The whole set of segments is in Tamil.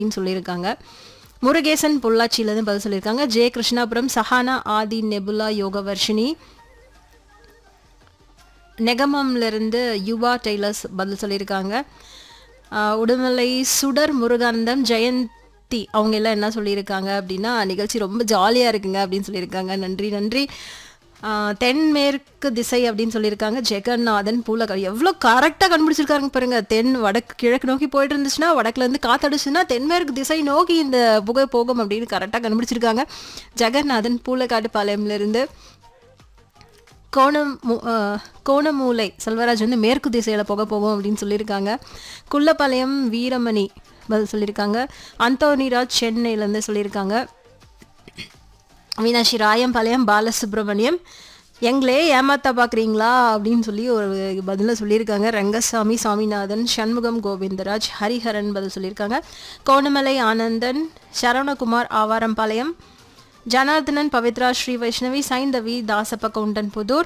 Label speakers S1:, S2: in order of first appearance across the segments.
S1: அப்படின்னு சொல்லியிருக்காங்க முருகேசன் பொள்ளாச்சியிலேருந்து பதில் சொல்லியிருக்காங்க ஜெய கிருஷ்ணாபுரம் சஹானா ஆதி நெபுலா யோகவர்ஷினி நெகமம்ல இருந்து யுவா டெய்லர்ஸ் பதில் சொல்லியிருக்காங்க ஆஹ் உடுமலை சுடர் முருகானந்தம் ஜெயந்தி அவங்க எல்லாம் என்ன சொல்லியிருக்காங்க அப்படின்னா நிகழ்ச்சி ரொம்ப ஜாலியாக இருக்குங்க அப்படின்னு சொல்லியிருக்காங்க நன்றி நன்றி ஆஹ் தென்மேற்கு திசை அப்படின்னு சொல்லியிருக்காங்க ஜெகநாதன் பூலக்காடு எவ்வளோ கரெக்டாக கண்டுபிடிச்சிருக்காங்க பாருங்க தென் வடக்கு கிழக்கு நோக்கி போயிட்டு இருந்துச்சுன்னா வடக்குல இருந்து காத்தடிச்சுன்னா தென்மேற்கு திசை நோக்கி இந்த புகை போகும் அப்படின்னு கரெக்டாக கண்டுபிடிச்சிருக்காங்க ஜெகநாதன் பூலக்காடு பாளையம்ல இருந்து கோணம் மு- அஹ், கோணமூலை செல்வராஜ் வந்து மேற்கு திசையில் போக போவோம் அப்படின்னு சொல்லியிருக்காங்க குள்ளப்பாளையம் வீரமணி பதில் சொல்லியிருக்காங்க அந்தோனிராஜ் சென்னையிலேருந்து சொல்லியிருக்காங்க மீனாட்சி ராயம்பாளையம் பாலசுப்ரமணியம் எங்களே ஏமாத்தா பார்க்குறீங்களா அப்படின்னு சொல்லி ஒரு பதில சொல்லியிருக்காங்க ரங்கசாமி சாமிநாதன் சண்முகம் கோவிந்தராஜ் ஹரிஹரன் பதில் சொல்லியிருக்காங்க கோணமலை ஆனந்தன் சரவணகுமார் ஆவாரம்பாளையம் ஜனார்தனன் பவித்ரா ஸ்ரீ வைஷ்ணவி சைந்தவி தாசப்ப கவுண்டன் புதூர்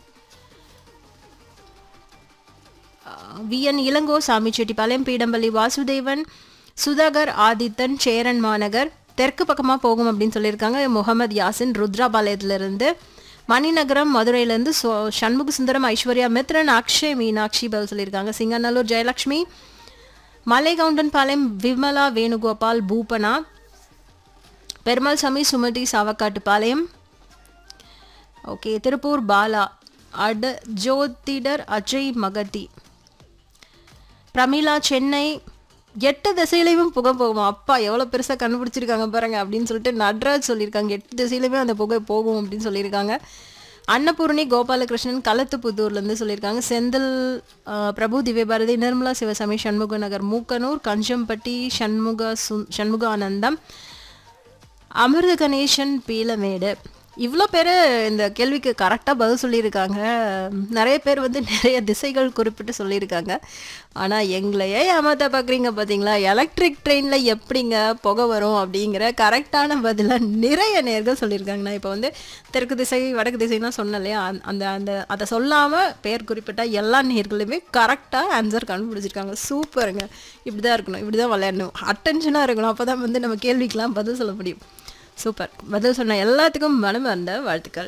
S1: விஎன் இளங்கோ சாமிச்செட்டிப்பாளையம் பீடம்பள்ளி வாசுதேவன் சுதாகர் ஆதித்தன் சேரன் மாநகர் தெற்கு பக்கமாக போகும் அப்படின்னு சொல்லியிருக்காங்க முகமது யாசின் ருத்ராபாளையத்திலிருந்து மணிநகரம் மதுரையிலேருந்து சோ சண்முக சுந்தரம் ஐஸ்வர்யா மித்ரன் அக்ஷய் மீனாட்சி பதில் சொல்லியிருக்காங்க சிங்கநல்லூர் ஜெயலக்ஷ்மி மலைகவுண்டன் பாளையம் விமலா வேணுகோபால் பூபனா பெருமாள் சாமி சுமதி சாவக்காட்டுப்பாளையம் ஓகே திருப்பூர் பாலா அட ஜோதிடர் அஜய் மகதி பிரமிளா சென்னை எட்டு திசையிலையும் புகை போகும் அப்பா எவ்வளோ பெருசாக கண்டுபிடிச்சிருக்காங்க பாருங்க அப்படின்னு சொல்லிட்டு நட்ராஜ் சொல்லியிருக்காங்க எட்டு திசையிலுமே அந்த புகை போகும் அப்படின்னு சொல்லியிருக்காங்க அன்னபூர்ணி கோபாலகிருஷ்ணன் களத்துப்புத்தூர்லேருந்து சொல்லியிருக்காங்க செந்தில் ஆஹ், பிரபு திவ்யபாரதி நிர்மலா சிவசாமி சண்முக நகர் மூக்கனூர் கஞ்சம்பட்டி சண்முக சு சண்முகானந்தம் அமிர்த கணேசன் பீலமேடு இவ்வளோ பேர் இந்த கேள்விக்கு கரெக்டாக பதில் சொல்லியிருக்காங்க நிறைய பேர் வந்து நிறைய திசைகள் குறிப்பிட்டு சொல்லியிருக்காங்க ஆனால் எங்களையே ஏமாத்த பார்க்குறீங்க பார்த்தீங்களா எலக்ட்ரிக் ட்ரெயினில் எப்படிங்க புகை வரும் அப்படிங்கிற கரெக்டான பதிலை நிறைய நேர்கள் சொல்லியிருக்காங்க நான் இப்போ வந்து தெற்கு திசை வடக்கு திசைலாம் சொன்னேன் இல்லையா அந்த- அந்த அந்த அதை சொல்லாமல் பேர் குறிப்பிட்ட எல்லா நேர்களுமே கரெக்டாக ஆன்சர் கண்டுபிடிச்சிருக்காங்க சூப்பருங்க இப்படி தான் இருக்கணும் இப்படி தான் விளையாடணும் அட்டென்ஷனாக இருக்கணும் அப்போ தான் வந்து நம்ம கேள்விக்கெலாம் பதில் சொல்ல முடியும் சூப்பர் பதில் சொன்ன எல்லாத்துக்கும் மனமார்ந்த வாழ்த்துக்கள்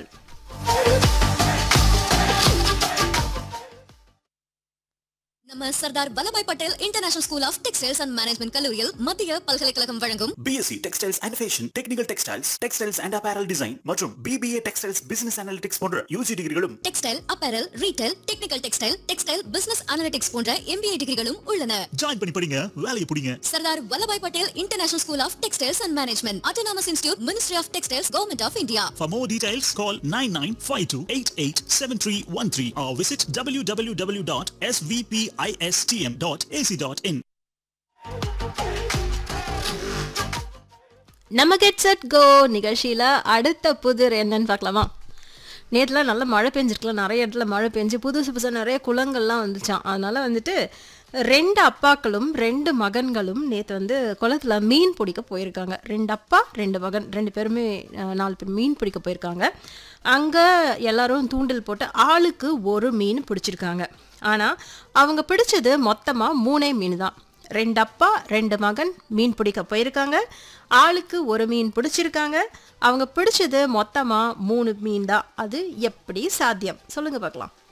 S2: நம்ம Sardar Vallabhbhai Patel international school of textiles and management கல்லூரியில் மத்திய பல்கலைக்கழகம் வழங்கும்
S3: BSc Textiles and Fashion, Technical Textiles, Textiles and Apparel Design மற்றும் BBA Textiles Business Analytics போன்ற யூஜி டிகிரிகளும்
S2: textile apparel retail technical textile textile business analytics போன்ற எம்பிஏ டிகிரிகளும் உள்ளன
S3: ஜாயின் பண்ணி படிங்க வேலையை பிடிங்க
S2: Sardar Vallabhbhai Patel international school of textiles and management autonomous institute ministry of textiles government of India
S3: For more details, call 9952887313 or visit www.svpistm.ac.in.
S1: நம்ம கெட் செட் கோ நிகழ்ச்சியில் அடுத்த புதிர் என்னன்னு பார்க்கலாமா நேற்றுலாம் நல்ல மழை பெஞ்சிருக்கலாம் நிறைய இடத்துல மழை பெஞ்சு புதுசு புதுசாக நிறைய குளங்கள்லாம் வந்துச்சான் அதனால வந்துட்டு ரெண்டு அப்பாக்களும் ரெண்டு மகன்களும் நேற்று வந்து குளத்துல மீன் பிடிக்க போயிருக்காங்க ரெண்டு அப்பா ரெண்டு மகன் ரெண்டு பேருமே அஹ், நாலு பேர் மீன் பிடிக்க போயிருக்காங்க அங்கே எல்லாரும் தூண்டில் போட்டு ஆளுக்கு ஒரு மீன் பிடிச்சிருக்காங்க ஆனால் அவங்க பிடிச்சது மொத்தமாக மூணே மீன் தான் ரெண்டு அப்பா ரெண்டு மகன் மீன் பிடிக்க போயிருக்காங்க ஆளுக்கு ஒரு மீன் பிடிச்சிருக்காங்க அவங்க பிடிச்சது மொத்தமாக மூணு மீன் தான் அது எப்படி சாத்தியம் சொல்லுங்க பார்க்கலாம்